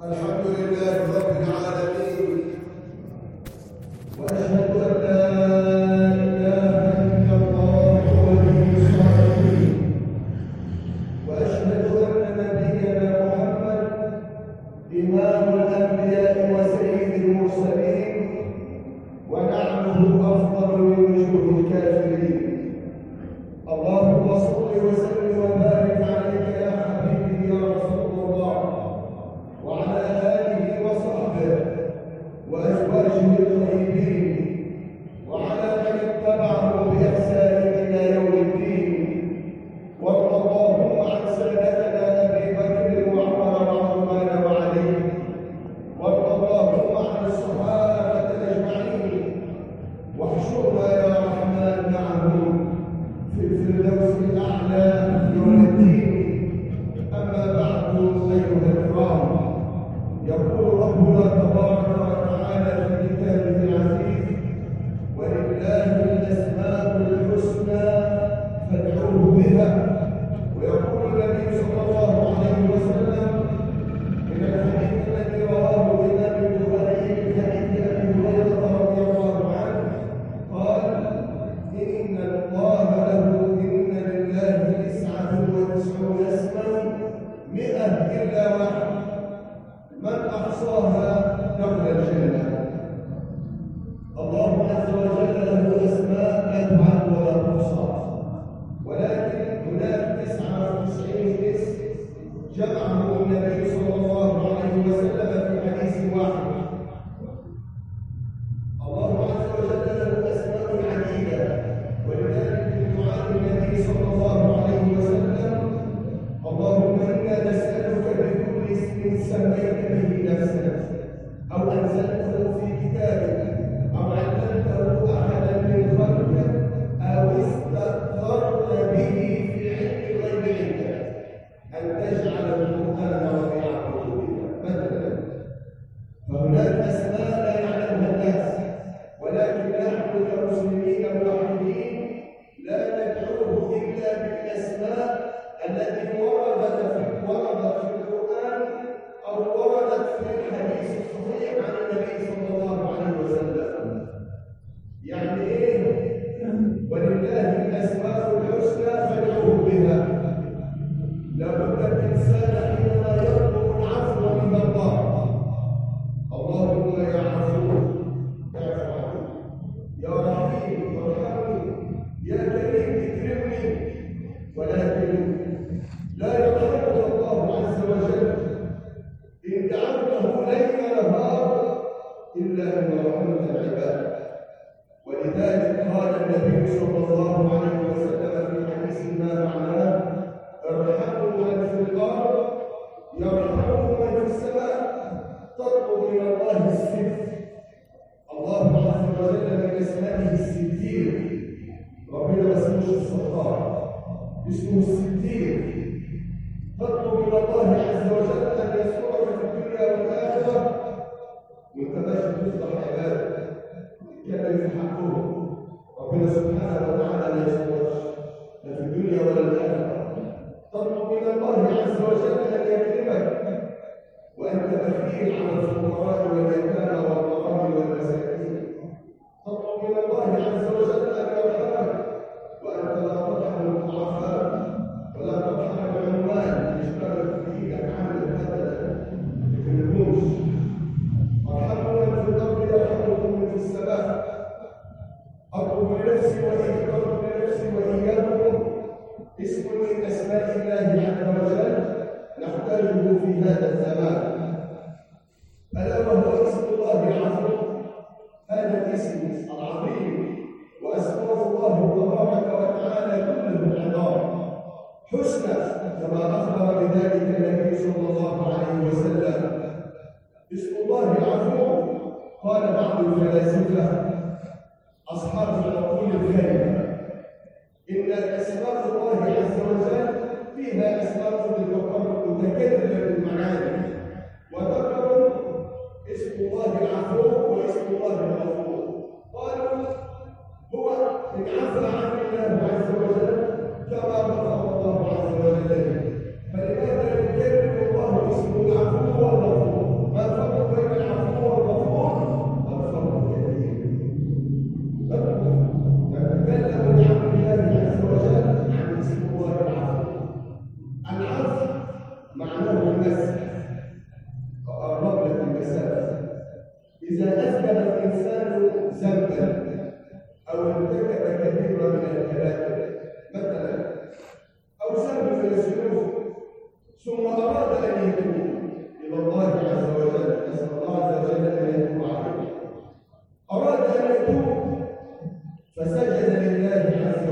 الحمد لله رب العالمين واشهد ان لا اله الا الله ولي الصالحين واشهد ان نبينا محمد امام الانبياء وسيد المرسلين ونعمه افضل من وجوه الكافرين اللهم صل وسلم وبارك عليك يا حبيبي يا رسول الله وعلى آله وصحبه وأزواجه الطيبين وعلى من اتبعه بإحسان إلى يوم الدين وارض اللهم عن سادتنا أبي بكر وعمر وعثمان وعلي وارض اللهم عن الصحابة أجمعين واحشرنا يا رحمن معهم في الفردوس الأعلى يوم الدين أما بعد أيها الكرام يقول ربنا تبارك وتعالى في كتابه العزيز ولله الأسماء الحسنى فادعوه بها ويقول النبي صلى الله عليه وسلم من الحديث الذي رواه الإمام البخاري من حديث أبي هريرة رضي الله عنه قال إن الله له إن لله تسعة وتسعون اسما مئة إلا واحد من أحصاها دخل الجنة الله عز وجل له أسماء لا تعد ولا تحصى ولكن هناك تسعة وتسعين اسم جمعه النبي صلى الله عليه وسلم في حديث واحد الله عز وجل له اسماء عديده ولذلك في دعاء النبي صلى الله عليه وسلم اللهم انا نسالك بكل اسم سميت به نفسك او انزلته في كتابك او علمته احدا من خلقك او استاثرت به في علم الغيب عندك ان تجعل القران ربيع قلوبنا مثلا فهناك أسماء لا يعلمها الناس ولكن نحن كمسلمين موحدين لا ندعوه إلا بالأسماء التي وردت في وردت في القرآن أو وردت في الحديث الصحيح عن النبي صلى الله عليه وسلم يعني إيه؟ ولله الأسماء الحسنى فادعوه بها لابد الإنسان حينما يطلب العفو من الله اللهم يا عفو اعف عني يا رحيم ارحمني يا كريم اكرمني ولكن لا يرحمك الله عز وجل ان دعوته ليل نهار الا ان رحمت العباد ولذلك قال النبي صلى الله عليه وسلم في حديث ما معناه ارحموا من في الارض يرحمكم من في السماء تطلب من الله الستر الله عز وجل من اسمائه الستير ربنا ما اسموش الستار اسمه الستير تطلب من الله عز وجل ان يسترك في الدنيا والاخره وانت ماشي تصلح عبادك تتكلم في حقهم ربنا سبحانه وتعالى لا يسترش لا في الدنيا ولا الاخره تطلب من الله عز وجل ان يكرمك وأنت بخيل على الفقراء واليتامى والمقام والمساكين تطلب من الله عز وجل أن يرحمك وأنت لا ترحم الضعفاء ولا ترحم العمال يشتغل في ايدك عمل أبدا تكلموش ارحموا من في الأرض يرحمكم من في السماء أطلب لنفسي وإياكم لنفسي وإياكم اسم من أسماء الله عز وجل نحتاجه في هذا الزمان ألا وهو اسم الله العظيم هذا الاسم العظيم وأسماء الله تبارك وتعالى كلهم عظام حسنى كما أخبر بذلك النبي صلى الله عليه وسلم اسم الله العظيم قال بعض الفلاسفة أصحاب العقول الكريمة إن أسماء الله عز وجل فيها أسماء متكررة بالمعاني وذكروا اسم الله العفو واسم الله الغفور قالوا هو إن عفى عن الله عز وجل كما غفر الله عز وجل فلماذا يكرر الله اسمه العفو والغفور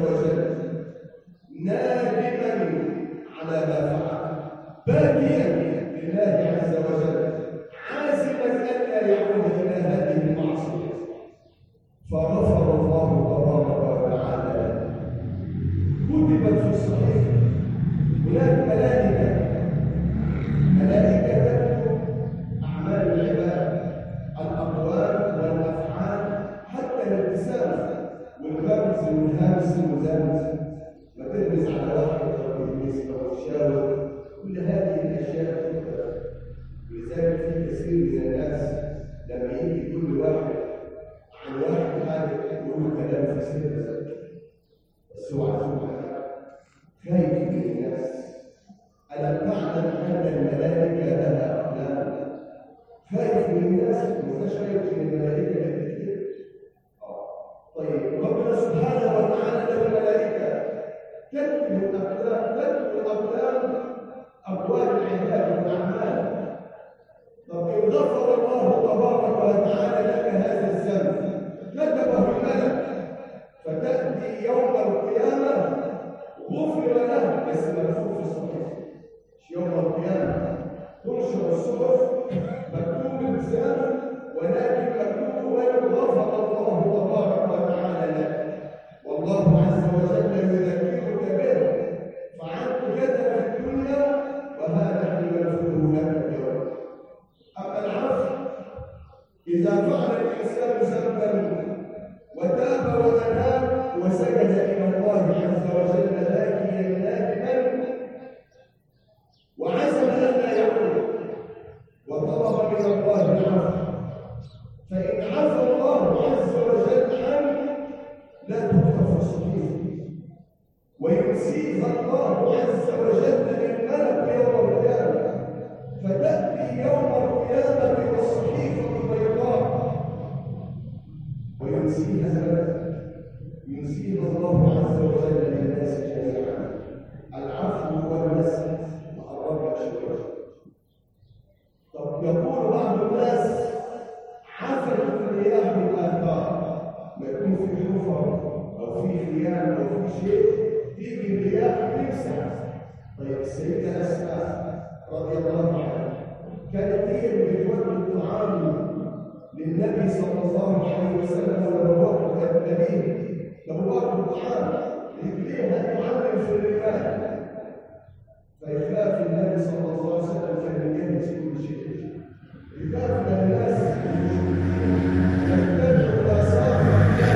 وجل نادما على ما فعل باكيا لله عز وجل عازما الا يعود الى هذه المعصيه فغفر الله تبارك وتعالى كتبت في الصحيح هناك ملائكه ملائكه تكتب اعمال العباد الاقوال والافعال حتى الابتسام والغمز والهمس والزمز ما تلبس على واحد او تلبس او تشاور كل هذه الاشياء تكتب ولذلك في كثير من الناس لما يجي كل واحد عن واحد حاجه يقول له كلام في سر بس هو عارف خايف من الناس ألم تعلم أن الملائكة لها أقلام خايف من الناس ومش خايف من الملائكة اللي بتكتب طيب ربنا سبحانه وتعالى له ملائكة تكتب الأقلام تكتب الأقلام أقوال العباد والأعمال طب إن غفر الله تبارك وتعالى لك هذا الذنب كتبه الملك فتأتي يوم القيامة غفر له بس مكتوب في الصحيح مش يوم القيامة تنشر الصحف مكتوب الذنب ولكن مكتوب ولو غفر الله تبارك وتعالى لك والله عز وجل يذكرك به فعنت كذا في الدنيا وهذا يغفره لك اليوم أما العفو إذا فعل الإنسان ذنبا وتاب وأناب وسجد إلى الله عز وجل ذاكيا نادما وعزم ألا يعود وطلب من الله العفو فإن عفى الله عز وجل عنه لا تكتب الصحيح وينسيها الله عز وجل للملك يوم القيامة فتأتي يوم القيامة والصحيفة البيضاء وينسيها الملك ينسيها الله عز وجل للناس جميعا العفو والمسح الرجع شوية طب يقول بعض الناس عفت الرياح الآثار ما يكون في حفر أو في خيام أو في شيء تيجي الرياح تمسح طيب السيدة أسماء رضي الله عنها كانت هي اللي بتودي الطعام للنبي صلى الله عليه وسلم ولو وقت النبي لو وقت الطعام رجليها تعلم في الرمال فيخاف النبي صلى الله عليه وسلم كان يجهز كل شيء يخاف من الناس يتبع اثار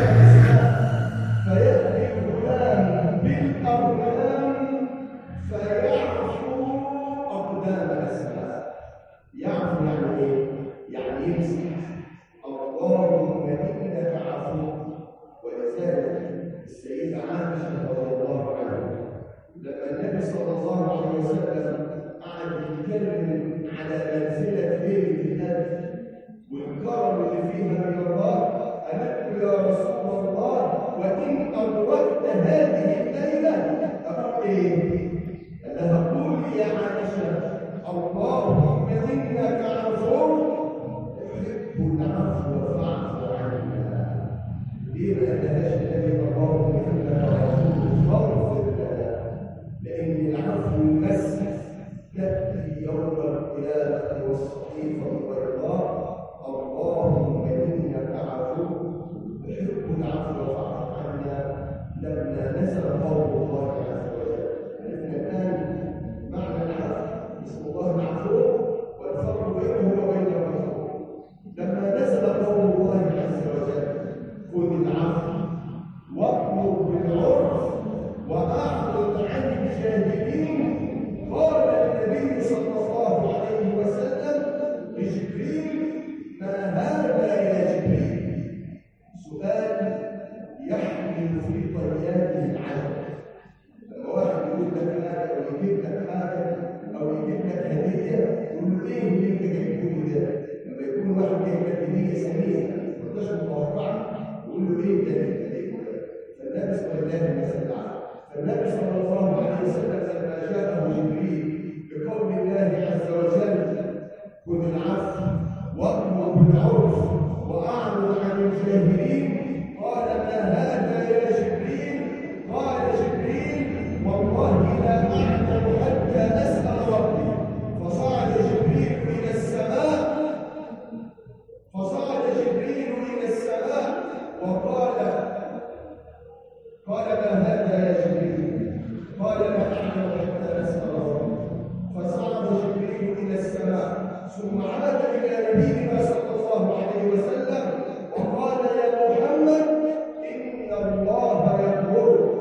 فياتي الغلام بالاقدام فيعفو اقدام اسماء يعفو يعني ايه؟ يعني يمسح اللهم انك عفو ولذلك السيده عائشه رضي الله عنها لما النبي صلى الله عليه وسلم قعد يتكلم على منزله ليله الهدف والكرم اللي فيها من الله قالت له يا رسول الله وان ادركت هذه الليله اقول ايه؟ قال لها قولي يا عائشه اللهم انك عفو تحب العفو فاعف عنا ليه ما قالهاش النبي اللهم انك عفو فاغفر لنا لان العفو المسح تاتي يوم القيامه والصحيفه البيضاء اللهم انك عفو تحب العفو فاعف عنا لما نزل قول الله عز وجل عرفنا الان معنى العفو اسم الله العفو والفرق بينه وبين العفو لما نزل قول الله عز وجل خذ العفو وامر بالعرف واعرض عن الجاهلين قال النبي صلى الله عليه وسلم لجبريل ما هذا يا جبريل سؤال يحمل في طياته العجب لما واحد يقول لك حاجه او يجيب لك حاجه او يجيب لك هديه يقول له ايه اللي انت جايبه ده؟ لما يكون واحد جايب لك هديه سمينه ما انتش متوقعها يقول له ايه ده اللي انت جايبه ده؟ فالنبي صلى الله عليه وسلم فالنبي صلى الله عليه وسلم لما جاءه جبريل بقول الله عز وجل خذ العفو وامر بالعرف واعرض عن الجاهلين قال ما هذا يا جبريل قال قال ما هذا يا جبريل قال لا أعلم حتى نسأل ربي فصعد جبريل إلى السماء ثم عاد إلى نبينا صلى الله عليه وسلم وقال يا محمد إن الله يأمرك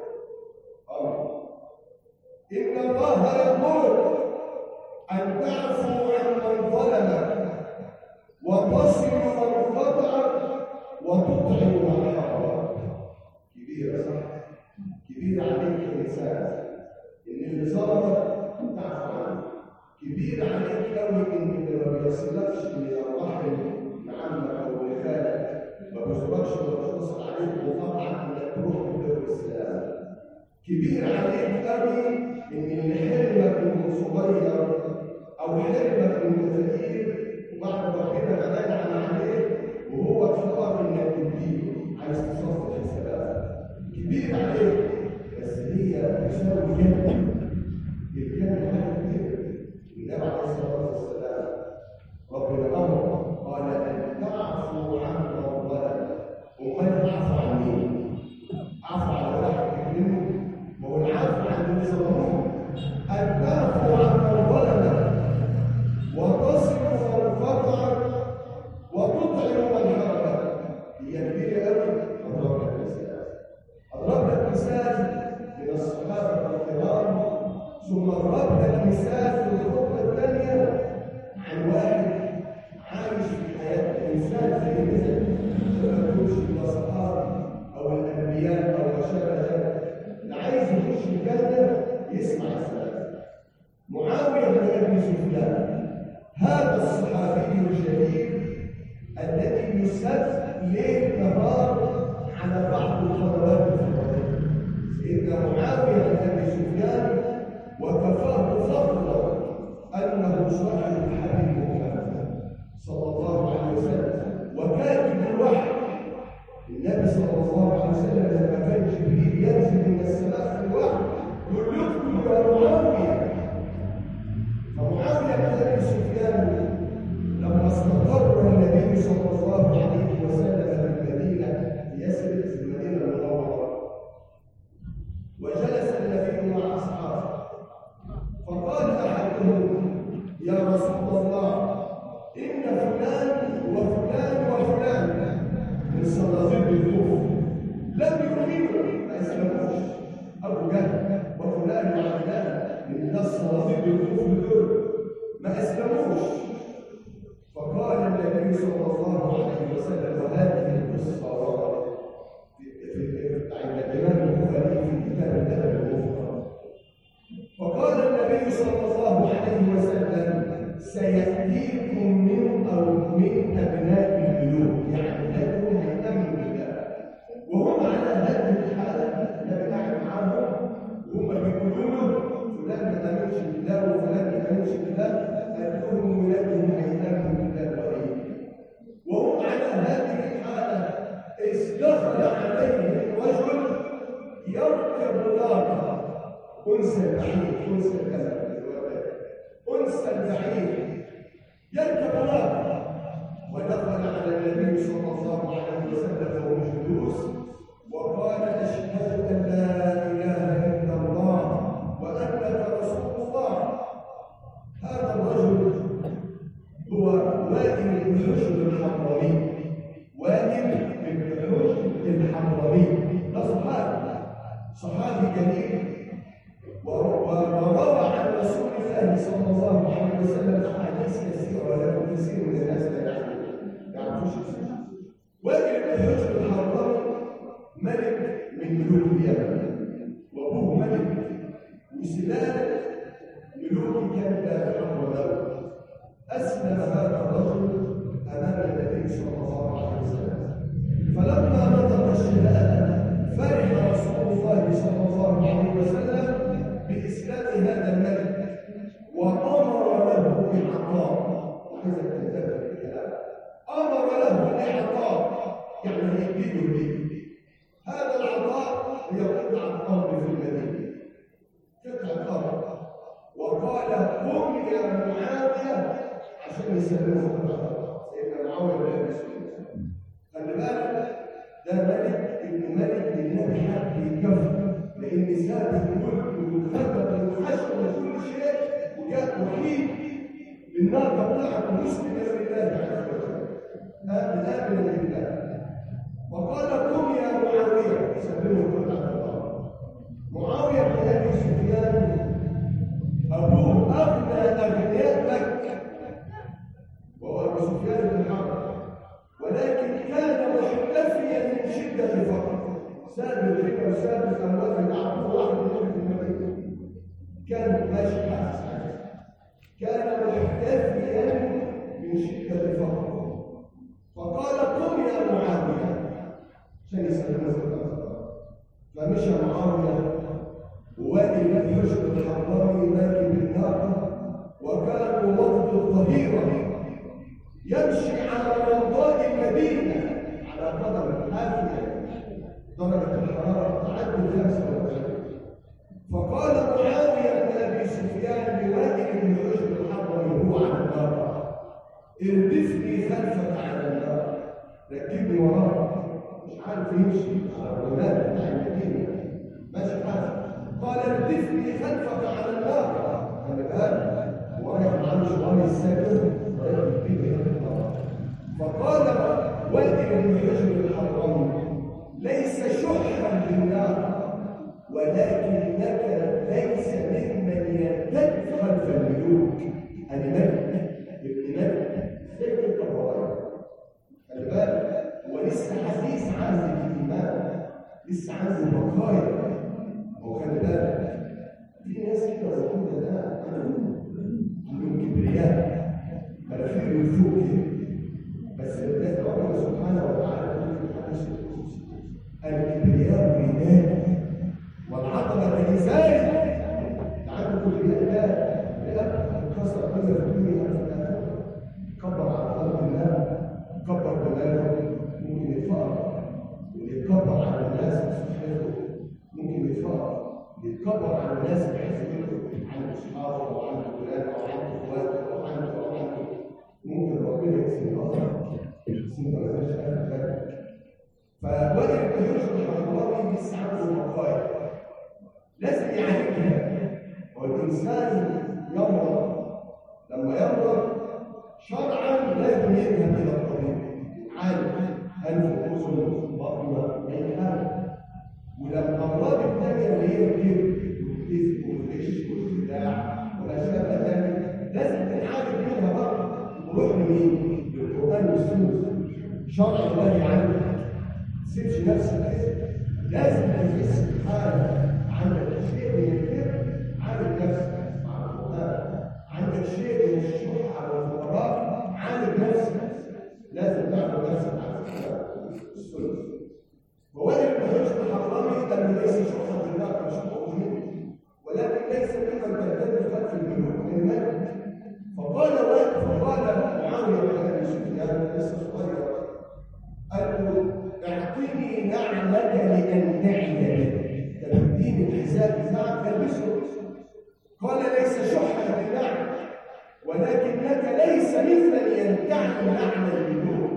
آه. إن الله يأمرك أن تعفو عن من ظلمك وتصل من قطعك وتطعم من حرمك كبيرة صح؟ كبيرة عليك الإنسان إن اللي ظلمك تعفو عنه كبير عليك قوي إن اللي ما بيصلكش من الرحم لعمك أو لخالك ما بيصلكش ولا بيتصل عليك وقطعك إنك تروح لدور الإسلام كبير عليك قوي ان اللي حلمك من صغير او حلمك من فقير وبعد ربنا ما انعم عليه وهو افتقر انك تديه عايز تصفي الحسابات كبير عليك بس هي تساوي جنه الجنه حاجه كبيره النبي عليه الصلاه والسلام ربنا امر قال ان تعفو عن من ظلم ومن تعفو عن مين؟ عفو على واحد يكلمه ما هو العفو عن اللي ظلموه ان تعفو عن من ظلمك وتصل من قطعك وتطعم من حرمك هي كبيره قوي اضرب لك مثال اضرب لك مثال من الصحابه الكرام ثم اضرب لك مثال في الخطبه الثانيه عن واحد عايش في حياه انسان زي مثل ما تقولش الاصحاب او الانبياء او ما شابه ذلك اللي عايز يخش الجنه يسمع السلام معاويه بن ابي سفيان هذا الصحابي الجليل الذي يسد ليل نهار على بعض الخطوات الفقهيه سيدنا معاويه بن ابي سفيان وكفاه فضلا انه صاحب الحبيب محمد صلى الله عليه وسلم وكاتب الوحي النبي صلى الله عليه وسلم لما كان جبريل ينزل من السماء في الوحي يقول له اكتب يا معاويه فمعاويه بن ابي سفيان لما استقر النبي صلى الله عليه وسلم في المدينه يسرد في المدينه المنوره وجلس النبي مع اصحابه فقال احدهم يا رسول الله ان فلان وفلان وفلان من صناديق الكفر لم يؤمنوا ما اسلموش ابو جهل وفلان وعلان من ناس صناديق الكفر دول ما اسلموش فقال النبي صلى الله عليه وسلم وهذه القصه وردت عند الامام البخاري في كتاب الادب المفرد فقال النبي صلى الله عليه وسلم سيأتيكم من أو من أبناء البيوت يعني لكم هيتم بالله وهم على هذه الحالة النبي قاعد معاهم وهم بيقولوا له فلان ما تامنش بالله وفلان ما تامنش بالله قال لهم ولادهم هيتموا بالله وإيه وهم على هذه الحالة إذ دخل عليه رجل يركب نارا أنثى البعير أنثى الكلام أنثى البعير يركب نارا ودخل على النبي صلى الله عليه وسلم وهو جلوس وقال أشهد أن لا إله إلا الله وأنك رسول الله هذا الرجل هو وائل بن حجر الحضرمي وائل بن حجر الحضرمي ده صحابي صحابي جليل وروى عن رسول الله صلى الله عليه وسلم احاديث كثيره ولكن كثير من الناس لا يعرفوش وائل بن حجر الحضرمي ملك من ملوك اليمن وابوه ملك وسلال ملوك كان لا حكم له أسلم هذا الرجل أمام النبي صلى الله عليه وسلم فلما نطق الشهادة فرح رسول الله صلى الله عليه وسلم بإسلام هذا الملك وأمر له بعطاء وهذا تنتبه الكلام أمر له بعطاء يعني يديه به هذا العطاء هي قطعة أرض في المدينة قطعة أرض وقال قم يا معاوية عشان يسلموا قطعة أرض سيدنا معاوية بن أبي سفيان خلي بالك ده ملك ان ملك لله حق يكفر لان ساب الملك والخلق والحشر وكل شيء وجاء وحيد بالنار بتاعته مسلم لله عز وجل آمن آمن بالله وقال قم يا معاوية سلمه كل الله معاوية بن أبي سفيان أبوه أغنى أغنياء مكة وهو أبو سفيان بن حرب ولكن كان محتفيا من شدة الفقر ساب الغنى وساب الأموال اللي عبده وعبده في المدينة كان ماشي حاسس كان محتفيا من شدة الفقر فقال قم يا معاوية عشان يسلم فمشى معاوية ووادي الحجر الحراني راكب الناقة وكانوا وفد الظهيرة يمشي على رمضاء المدينة على قدم حافية درجة الحرارة تعدي 25 فقال معاوية بن أبي سفيان لوائل بن حجر الحراني وهو على الناقة اردفني خلفك على النار ركبني وراك مش عارف يمشي على الرمال بتاع المدينة ماشي حاجة قال اردفني خلفك على النار خلي بالك ورايح معاه شوية الساكن رايح يجيب فقال وائل بن حجر الحراني ليس شحا بالنار ولكنك ليس ممن يرتد خلف الملوك انا ملك ابن ملك سيد الطبراني خلي بالك هو لسه حديث عن الايمان لسه عنده بقايا وخلي بالك في ناس كده موجوده الان عندهم كبرياء مناخير من فوق كده بس الناس ربنا سبحانه وتعالى يقول في الحديث القدسي الكبرياء رداء والعظمه لسان عنده كبرياء ده لأن كسر كذا في الدنيا في الآخرة كبر على خلق الله كبر بلاده ممكن يتفقر يتكبر على الناس بصحته ممكن يتفقر يتكبر على الناس بحزبته عنده اصحابه وعنده ولاده وعنده اخواته وعنده وعنده ممكن ربنا يكسب نظرك بس انت ما تبقاش عارف بالك فوائل بن حجر الحراني لسه عنده بقايا لازم يعالجها والإنسان يمرض لما يمرض شرعا لازم يذهب إلى الطبيب عالج أنف أذن بطن أي حاجة ولما الأمراض الثانية اللي هي الكبد والكذب والغش والخداع والأشياء ذلك لازم تتعالج منها برضه نروح لمين؟ للقرآن والسنة شرع الله يعالج ما تسيبش نفسك كده لازم تحس بحالك عندك شيء من الكبر عالج نفسك مع القرآن عندك شيء من الشح على الفقراء عالج نفسك لازم تعمل نفسك على القرآن والسنة ووائل بن حجر الحرامي لم ليس شخصا بالله مش مؤمن ولكن ليس ممن تهتم خلف الملوك الملك فقال وائل فقال معاويه بن ابي سفيان لسه صغير قال له اعطني نعلك لانتعد به تديني الحساب بتاعك تلبسه قال ليس شحا بالنعم ولكنك ليس ممن ينتعد نعم الملوك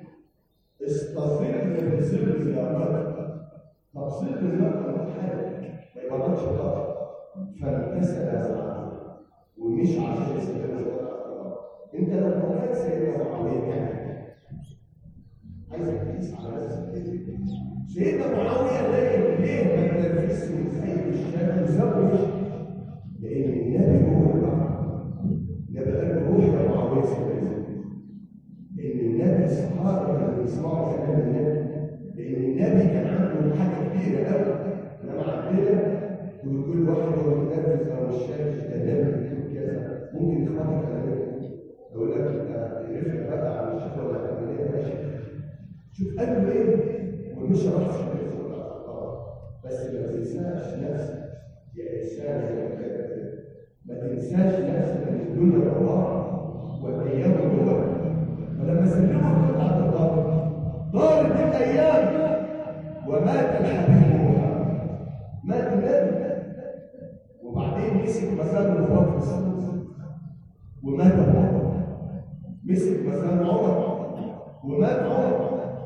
استظل بظل ناقتك طب ظل الناقه متحرك ما يبردش الطاقه فامتثل معه ومش عشان سيدنا انت لو مكان سيدنا معاويه تعمل عايزك تقيس على نفسك سيدنا معاويه ليه ليه ما تنفذش وتخيل الشام وزوج لان النبي هو البعض النبي قال روح يا معاويه سيدنا لان النبي الصحابه كانوا بيسمعوا كلام النبي لان النبي كان عنده حاجه كبيره قوي انما عندنا تقول كل واحد هو المنفذ او الشايف ده النبي بيقول كذا ممكن يخبط كلامه يقول لك انت عرفت بقى عن الشيخ ولا هتعمل ايه يا شيخ شوف قال له ايه ومش راح بس ما تنساش نفسك يا انسان يا مكذب ما تنساش نفسك ان الدنيا والله والايام دول فلما سلموا قطعه الارض دارت الايام ومات الحبيب محمد مات النبي وبعدين مسك مكانه ابو بكر الصديق ومات ابو بكر مسك مكان عمر ومات عمر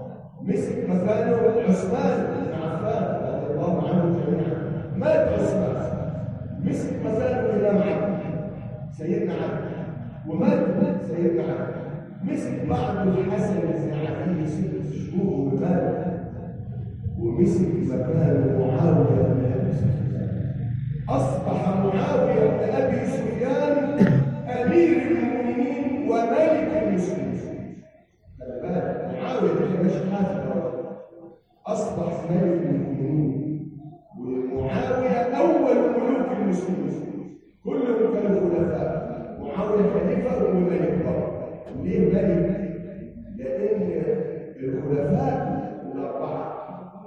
مسك مكانه عثمان بن عفان رضي الله عنه جميعا مات عثمان مسك مكانه الامام علي سيدنا علي ومات سيدنا علي مسك بعد الحسن بن علي ست شهور ومات ومسك مكانه معاويه بن ابي سفيان اصبح معاويه بن ابي سفيان امير المؤمنين وملك المسلمين خلي بالك معاويه ده مش حافظ اصبح ملك المؤمنين ومعاويه اول ملوك المسلمين كلهم كانوا خلفاء معاويه خليفه وملك برضه ليه ملك؟ لان الخلفاء الاربعه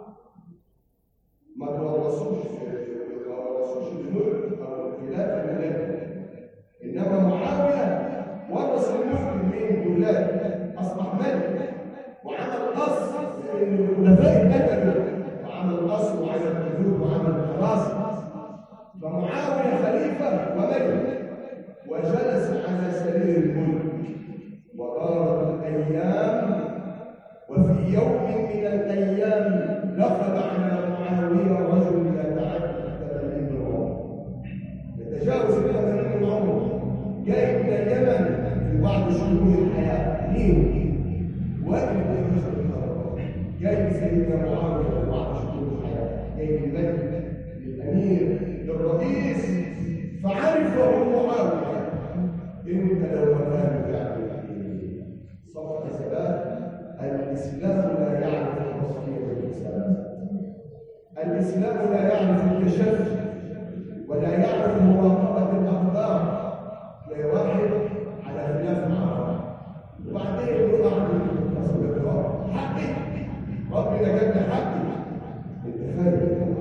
ما تورثوش ما تورثوش الملك او الخلافه الملك انما معاويه ورث الملك من ولاده اصبح ملك وعمل قصر لان الخلفاء اتقتلوا وعمل قصر وعمل حدود وعمل حراسه فمعاويه خليفه وملك وجلس على سرير الملك ودارت الايام وفي يوم من الايام دخل على معاويه رجل يتعدى 80 عمر يتجاوز ال 80 عمر جاي من اليمن في بعض شهور الحياه ليه؟ واقف بين جاي سيدنا معاويه في بعض شهور الحياه جاي من الملك للامير للرئيس فعرفه معاويه انت لو مكانه تعمل ايه؟ صف حسابات الاسلام لا يعرف تصفيه الانسان الاسلام لا يعرف التشفي ولا يعرف مراقبه الاخبار تلاقي واحد على خلاف مع واحد وبعدين يقع في قصر الكفار حقي ربنا جاب لي حقي انت فاهم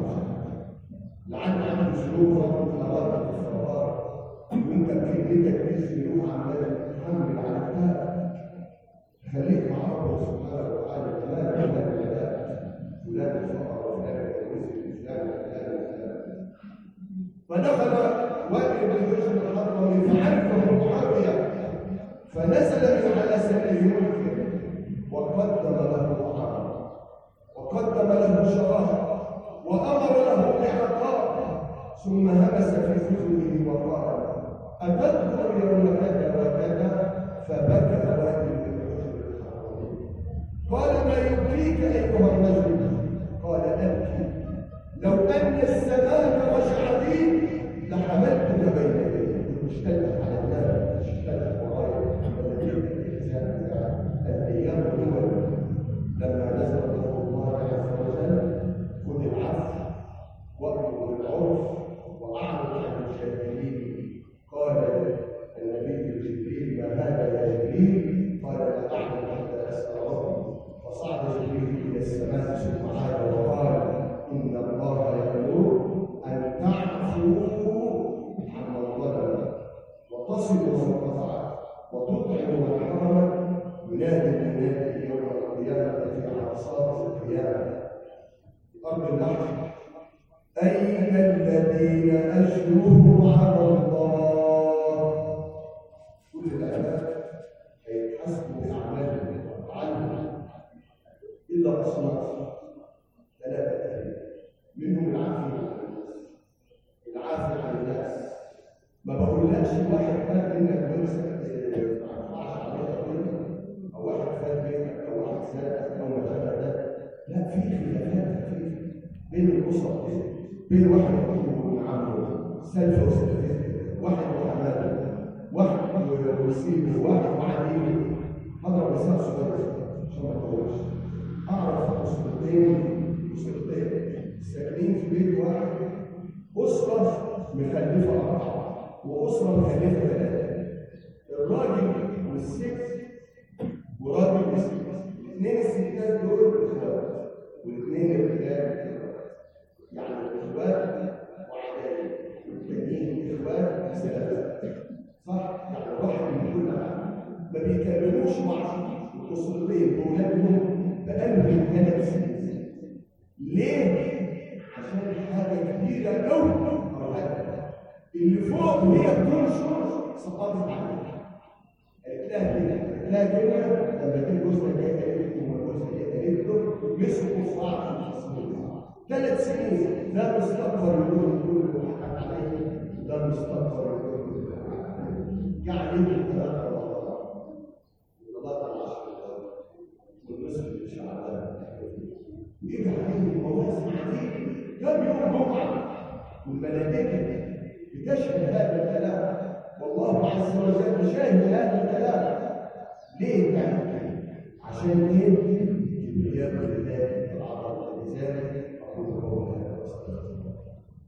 لعل عنده سلوك ربنا اراد الثوار وانت بكلمتك دي سلوك عمال تحمل على كتاب خليك مع ربنا سبحانه وتعالى لا يعلم العباد فلان الفقر وفلان الرزق فلان فلان فلان فدخل وائل بن حجر الحضرمي فعرفه معاويه فنزل من على سرير ملكه وقدم له طعاما وقدم له شرابا وامر له بعطاء ثم همس في اذنه وقال اتذكر يوم كذا وكذا فبكى وائل بن حجر الحضرمي قال ما يبكيك ايها الرجل قال ابكي لو ان الزمان رجع بي لحملتك بين يدي اشتدت على النار اشتدت ورايا الايام الاول لما نزل قول الله عز وجل خذ العفو وامر بالعرف واعرض عن الجاهلين قال النبي جبريل ما هذا يا جبريل قال لا اعلم حتى اسال ربي فصعد جبريل الى السماء ثم عاد وقال ان الله يامر ان تعفوا عمن ظلم وتصلوا من قطع وتطعموا من حرم ينادي المنادي يوم القيامه في عرصات القيامه ارض اللحم اين الذين اجروا على الله كل العباد هيتحاسبوا باعمالهم وافعالهم الا اصناف ثلاثه منهم العافيه عن الناس العافيه عن الناس ما بقولكش واحد خد منك ورثه ما ينفعش عليها قيمه او واحد خد بيتك او واحد سرقك او ما شابه ذلك لا في خلافات كتير بين الاسر كده بين واحد وابن عمه سلفه وسلفته واحد وحماده واحد وسيله واحد وعديله هضرب مثال صغير عشان ما اطولش اعرف اسرتين اسرتين ساكنين في بيت واحد اسره مخلفه اربعه واسره مخلفه ثلاثه الراجل والست وراجل وست الاثنين الستات دول اخوات والاثنين الرجال يعني اخوات وعدايا والتانيين اخوات ثلاثه صح؟ يعني واحد من كل عام ما بيكلموش بعض الاسرتين باولادهم بقالهم ثلاث سنين ليه؟ عشان حاجه كبيره قوي اللي فوق وهي بتنشر سقطت عليها قالت لها كده تلاقي كلمه لما تيجي جوزها جاي قالت له وجوزها جاي قالت له مسكوا في بعض ثلاث سنين ده مستقبل يقول يقول حكم عليه ده مستقبل يقول يعني الكلام الله العشر والمسلم شعبان يجي عليهم المواسم عليه كم يوم جمعه والملائكه بتشهد هذا الكلام والله عز وجل شاهد هذا الكلام ليه يعني عشان ايه كبرياء لله العظمه لذلك اقول قولي هذا واستغفر الله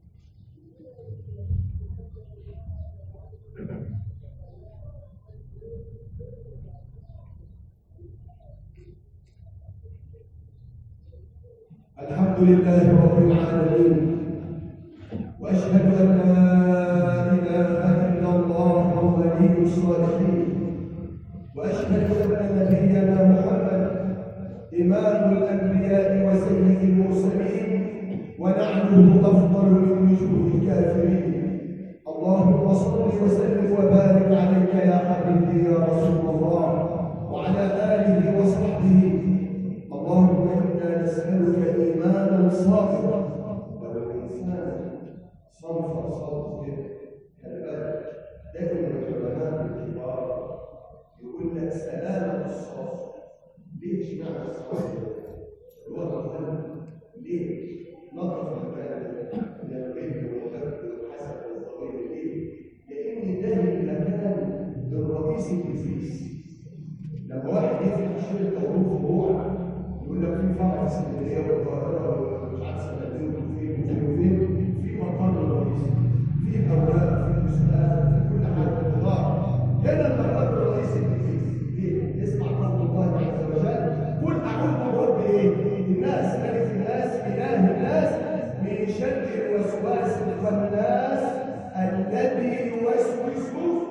الحمد لله رب العالمين واشهد ان لا اله الا الله ولي الصالحين واشهد ان نبينا محمد امام الانبياء وسيد المرسلين ونعمه افضل من وجوه الكافرين اللهم صل وسلم وبارك عليك يا حبيبي يا رسول الله وعلى اله وصحبه اللهم انا نسالك ايمانا صافيا ولو الانسان صنف صوت كالبلد دائما العلماء الكبار يقول لك سلامه الصوت ليه اشمعنى الصوت اللغه مهمه ليه نظف المكان من الغيب والحب والحسد والضغير ليه لان ده المكان الرئيسي في الفيس لما واحد يفتح شركه وهو فروع يقول لك في فرع في اسكندريه والقاهره ومش عارف سنتين وفين وفين وفين في مقر رئيسي في اوراق في مسؤوليات في كل حاجه خضار هنا المقر الرئيسي ليه؟ اسمع قول الله عز وجل قل اعوذ برب ايه؟ الناس ملك الناس اله الناس من شر الوسواس الخناس الذي يوسوس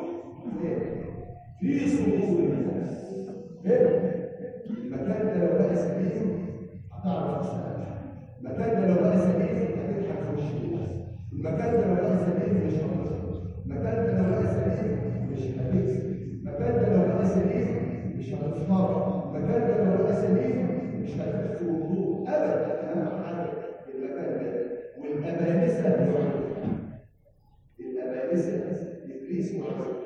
في صدور الناس هنا المكان ده لو بقى سليم هتعرف تشتغل المكان ده لو بقى سليم هتضحك في وش الناس المكان ده لو بقى سليم مش هتخسر المكان ده لو بقى سليم مش هتكسب المكان ده لو بقى سليم مش هتفطر المكان ده لو بقى سليم مش هتخسر وضوء ابدا اهم حاجه المكان ده والابانسه بيعملوا الابانسه ابليس معروف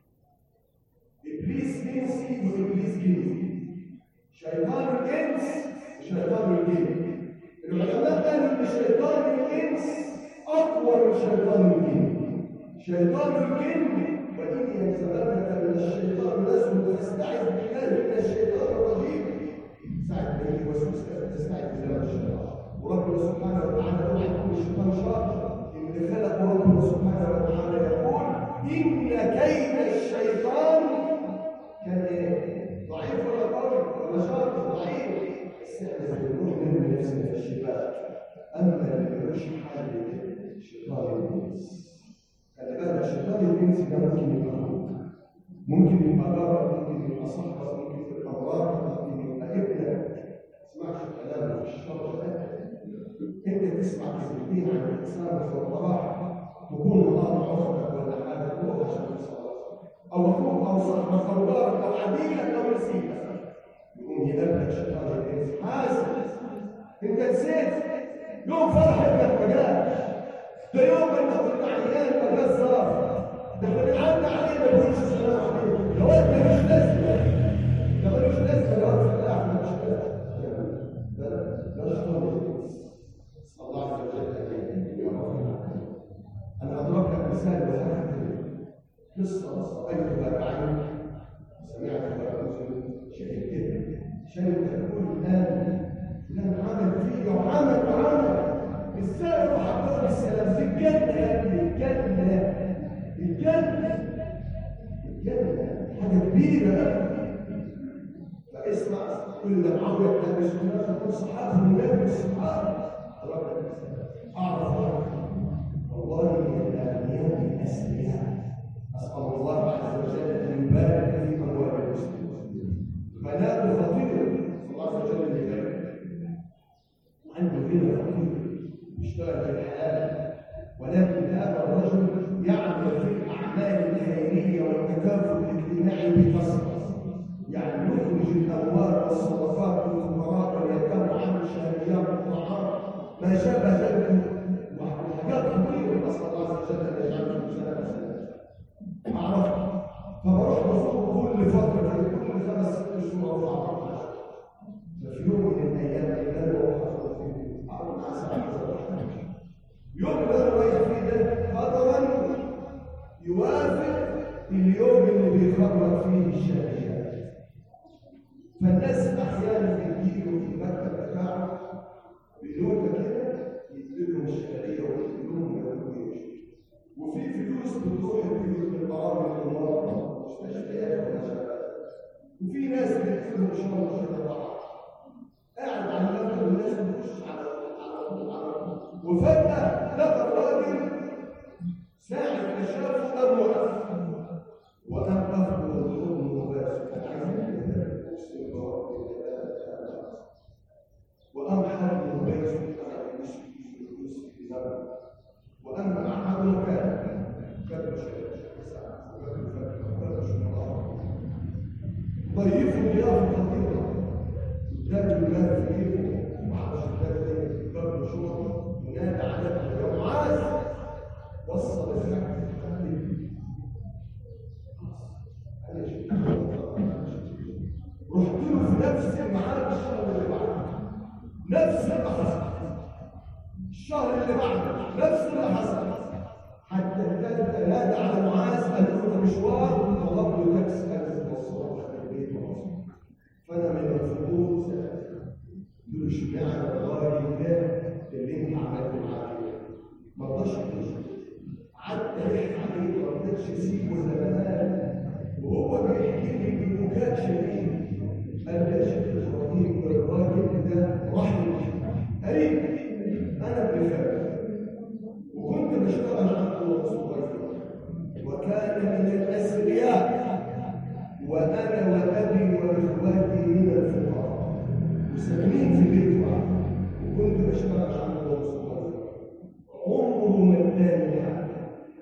ابليس جنسي وابليس جنسي شيطان الانس وشيطان الجن العلماء قالوا ان شيطان الانس اقوى من شيطان الجن شيطان الجن وان ينزغنك من الشيطان نزغ فاستعذ بالله من الشيطان الرجيم ساعة ما يجي وسوس تستعذ بالله من الشيطان وربنا سبحانه وتعالى اوعى يكون الشيطان شاطر ان خلق ربنا سبحانه وتعالى يقول ان كيد الشيطان كان ايه؟ ضعيف ولا قوي ولا شاطر ضعيف بس احنا بنروح من نفسنا في الشباب اما اللي ملوش حل شيطان الانس خلي بالك شيطان الانس ده ممكن يبقى اخوك ممكن يبقى جارك ممكن يبقى صاحبك ممكن يبقى مراتك ممكن يبقى ابنك ما تسمعش الكلام في الشر ده انت تسمع كلمتين عن الانسان في الطلاق تكون الله عرفك ولا حاجه تروح عشان توصل او اخوك او صاحبك او جارك او عميلك او نسيبك يقوم يقابلك شيطان الانس حاسس انت نسيت يوم فرح ابنك ما جاش ده يوم انت كنت عيان ما جاش صار ده احنا بنعدي عليه ما بيقولش السلام عليكم ده واد ملوش لازمه ده ملوش لازمه ده واد فلاح ملوش لازمه ده ده شيطان الانس الله عز وجل يا رب انا اضرب لك مثال وهذا قصة رأيتها بعيني سمعتها بأذن شهدتها عشان تقول الآن فلان عمل فيا وعمل وعمل ازاي اروح اقول السلام في الجنة يا ابني الجنة الجنة الجنة حاجة كبيرة فاسمع كل معاوية بن ابي سفيان يقول صحابه النبي والصحابة أعرف والله الأغنياء الأسرياء أسأل الله عز وجل أن يبارك في أموال المسلمين غناء خطير الله عز وجل يبارك عنده غنى خطير يشتغل في الحلال ولكن هذا الرجل يعمل في الأعمال الخيرية والتكافل الاجتماعي بكثرة الاموال والصدقات والفقراء واليتامى وعمل شهريات والطعام ما شابه ذلك وحاجات كثيره نسال الله عز وجل ان يجعلنا من سلام عرفت فبروح بزور كل فتره كل خمس ست شهور او عرفت ففي يوم من الايام انا بروح ازور فيه اقعد مع ساعه يوم اللي انا رايح فيه ده قدرا يوافق اليوم اللي بيخرج فيه الشهادات فالناس احيانا بيجيبوا في المكتب بتاعه بنوته كده يديلهم الشهاديه ويديلهم ما يقولوش وفي فلوس بتروح البيوت من قرار الامراض مستشفيات ولا شباب وفي ناس بتديلهم شهر كده قاعد على المكتب والناس بتخش على على على وفجاه لقى الراجل ساعة ما شافه قام وقف وقام قف والظلم مباشر كان عايزين كده اقسم برب وقام حرب مباشر قاعد يمشي في فلوس في زمن واما احد مكان كتب ساعة ضيفوا ضيافة خطيرة قدام المال في جيبه ومعرفش الدار قبل شهر ينادى على يا معاذ وصل الفكر رحت له في نفس الميعاد الشهر اللي بعده نفس اللي حصل الشهر اللي بعده نفس اللي حصل حتى الثالث نادى على معاذ قال له مشوار طلب له تاكسي قال له وصله البيت فانا من الفضول سالت يقول اشمعنى الراجل ده اللي انت عملت معاه كده ما رضاش قعدت احكي عليه ما رضيتش اسيبه زمان وهو بيحكي لي ببكاء شديد قال لي يا شيخ ابراهيم الراجل ده رحمه قريب انا ابن خالد وكنت بشتغل عنده وهو صغير وكان من الاثرياء وانا وابي واخواتي من الفقراء وساكنين في بيت واحد وكنت بشتغل عنده وهو صغير عمره ما اداني حاجه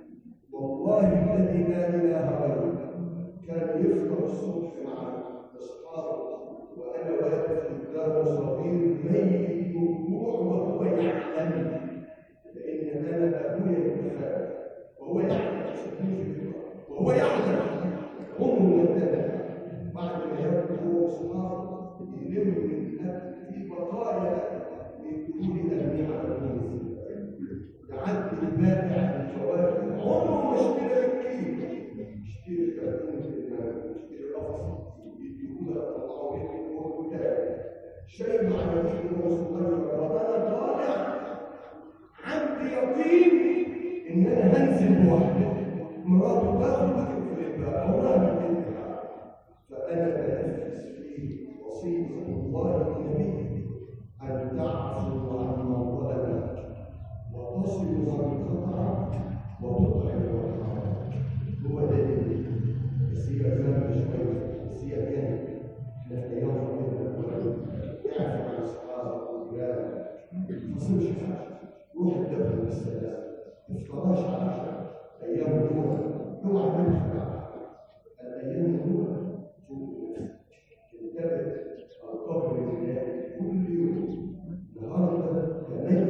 والله الذي لا اله غيره كان يفطر الصبح مع اصحابه وانا واقف قدامه صغير ميت بالجوع وهو يعلم لان انا ابويا ابن وهو يعلم وهو يعلم عمره ما اداني بعد ما يبدو هو واصحابه يلم من الاكل في بقايا ويقولوا لي ارمي على الميز يعدي البائع الفواكه عمره ما اشترى الكيلو اشتري كرتون اشتري قفص يديهولك طلعوا مني وهو تاني شيء على دين وهو صغير وانا طالع عندي يقين ان انا هنزل لوحدي مراته تاخد في الباب عمرها ما تنفع فانا بنفذ فيه وصيه الله النبي ان تعفو عن من ظلمك وتصل من قطعك وتطعم من هو ده اللي بس هي زمان شويه بس هي كانت احنا في ايام فضيله اعرف عن اصحابك وجيرانك ما تصيرش حاجه روح الدبر بالسلام ما تفطرهاش على ايام الاولى اوعى تنفع الايام الاولى فوق نفسك انتبه القبر لله كل يوم النهارده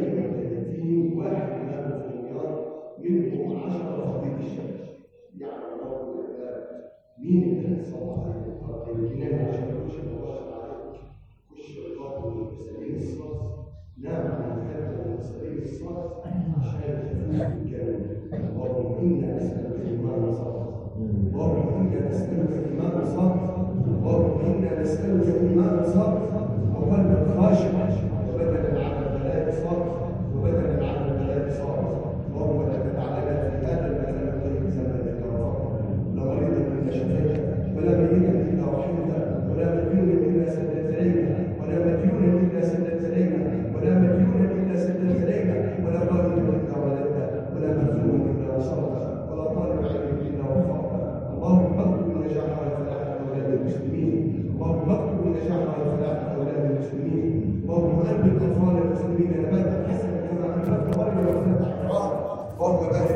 38 واحد مات في الرياض منهم 10 فضيل الشمس يعني الله مين اللي هيصلح عليه الجنان عشان يخش الوصل عليه خش القبر سليم الصلاه نعم هنحب سليم الصلاه عشان تفوز بالجنه اللهم انا نسالك ايمان صادق اللهم انا نسالك ايمان صادق اللهم انا نسالك ايمان صادق وقلبا خاشعا وبدنا على البلاء صادق وبدنا على البلاء صادق اللهم لا تدع لنا في هذا المكان الطيب زمنا الا غفرت لا مريضا الا شفيته ولا ميتا الا رحمته ولا مديونا الا سددت علينا ولا مديونا الا سددت علينا ولا مديونا الا سددت علينا ولا قادر الا ولدته ولا مخزوم الا نصرته ولا طالب علم الا وفقته اللهم اكتب النجاح والفلاح لاولاد المسلمين اللهم اكتب النجاح والفلاح لاولاد المسلمين اللهم انبت اطفال المسلمين نباتا حسنا كما انبت مريم وفتح اللهم بارك